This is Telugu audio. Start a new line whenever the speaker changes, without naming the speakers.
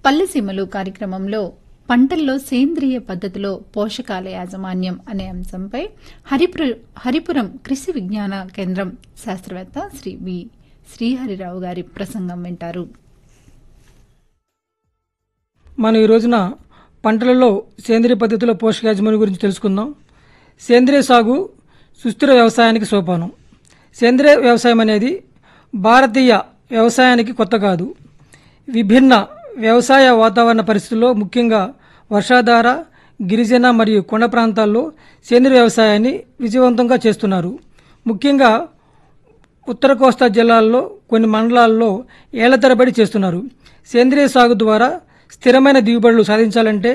పల్లెసీమలు కార్యక్రమంలో పంటల్లో సేంద్రియ పద్ధతిలో పోషకాల యాజమాన్యం అనే అంశంపై హరిపుర హరిపురం కృషి విజ్ఞాన కేంద్రం శాస్త్రవేత్త శ్రీ వి శ్రీహరిరావు గారి ప్రసంగం వింటారు
మనం ఈ రోజున పంటలలో సేంద్రియ పద్ధతిలో పోషకాజమాన్యం గురించి తెలుసుకుందాం సేంద్రియ సాగు సుస్థిర వ్యవసాయానికి సోపానం సేంద్రియ వ్యవసాయం అనేది భారతీయ వ్యవసాయానికి కొత్త కాదు విభిన్న వ్యవసాయ వాతావరణ పరిస్థితుల్లో ముఖ్యంగా వర్షాధార గిరిజన మరియు కొండ ప్రాంతాల్లో సేంద్రియ వ్యవసాయాన్ని విజయవంతంగా చేస్తున్నారు ముఖ్యంగా ఉత్తర కోస్తా జిల్లాల్లో కొన్ని మండలాల్లో ఏళ్ల తరబడి చేస్తున్నారు సేంద్రియ సాగు ద్వారా స్థిరమైన దిగుబడులు సాధించాలంటే